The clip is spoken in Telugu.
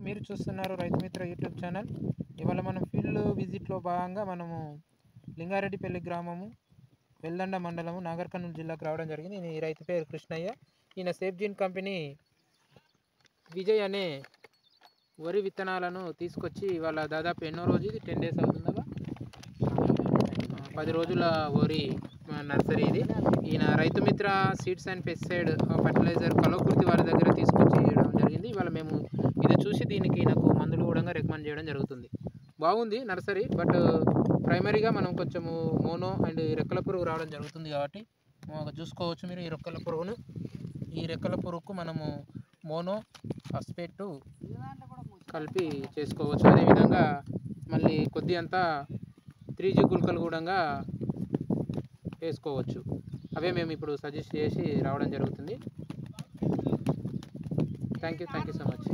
మీరు చూస్తున్నారు రైతు మిత్ర యూట్యూబ్ ఛానల్ ఇవాళ మనం ఫీల్డ్ విజిట్లో భాగంగా మనము లింగారెడ్డిపల్లి గ్రామము వెల్దండ మండలము నాగర్ కర్నూలు జిల్లాకు రావడం జరిగింది ఈ రైతు పేరు కృష్ణయ్య ఈయన సేఫ్జీన్ కంపెనీ విజయ్ అనే వరి విత్తనాలను తీసుకొచ్చి ఇవాళ దాదాపు ఎన్నో రోజు ఇది టెన్ డేస్ అవుతుందా పది రోజుల వరి ఆ, నర్సరీ ఇది ఈయన Rythu Mitra seeds and pesticide fertilizer Kalwakurthy వారి దగ్గర తీసుకొచ్చి చేయడం జరిగింది ఇవాళ మేము ఇది చూసి దీనికి నాకు మందులు కూడా రికమెండ్ చేయడం జరుగుతుంది బాగుంది నర్సరీ బట్ ప్రైమరీగా మనం కొంచెము మోనో అండ్ ఈ రెక్కల పురుగు రావడం జరుగుతుంది కాబట్టి ఆ, చూసుకోవచ్చు మీరు ఈ రెక్కల పురుగును ఈ రెక్కల పురుగుకు మనము మోనో ఫస్ఫేట్ కలిపి చేసుకోవచ్చు అదేవిధంగా మళ్ళీ కొద్ది అంతా త్రీ జీ గుల్కలు కూడా వేసుకోవచ్చు అవే మేము ఇప్పుడు సజెస్ట్ చేసి రావడం జరుగుతుంది thank you thank you so much